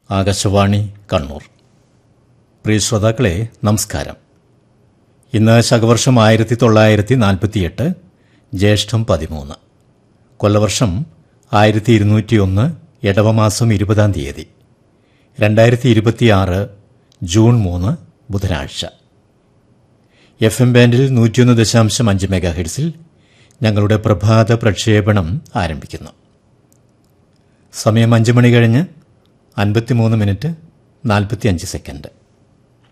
ആകാശവാണി കണ്ണൂർ പ്രിയ ശ്രോതാക്കളെ നമസ്കാരം ഇന്ന് ശകവർഷം ആയിരത്തി തൊള്ളായിരത്തി നാൽപ്പത്തിയെട്ട് ജ്യേഷ്ഠം പതിമൂന്ന് കൊല്ലവർഷം ആയിരത്തി ഇരുന്നൂറ്റിയൊന്ന് ഇടവമാസം ഇരുപതാം തീയതി രണ്ടായിരത്തി ഇരുപത്തിയാറ് ജൂൺ മൂന്ന് ബുധനാഴ്ച എഫ് എം ബാൻഡിൽ നൂറ്റിയൊന്ന് ദശാംശം അഞ്ച് മെഗാ ഹെഡ്സിൽ ഞങ്ങളുടെ പ്രഭാത പ്രക്ഷേപണം ആരംഭിക്കുന്നു സമയം അഞ്ച് മണി കഴിഞ്ഞ് അൻപത്തിമൂന്ന് മിനിറ്റ് നാൽപ്പത്തിയഞ്ച് സെക്കൻഡ്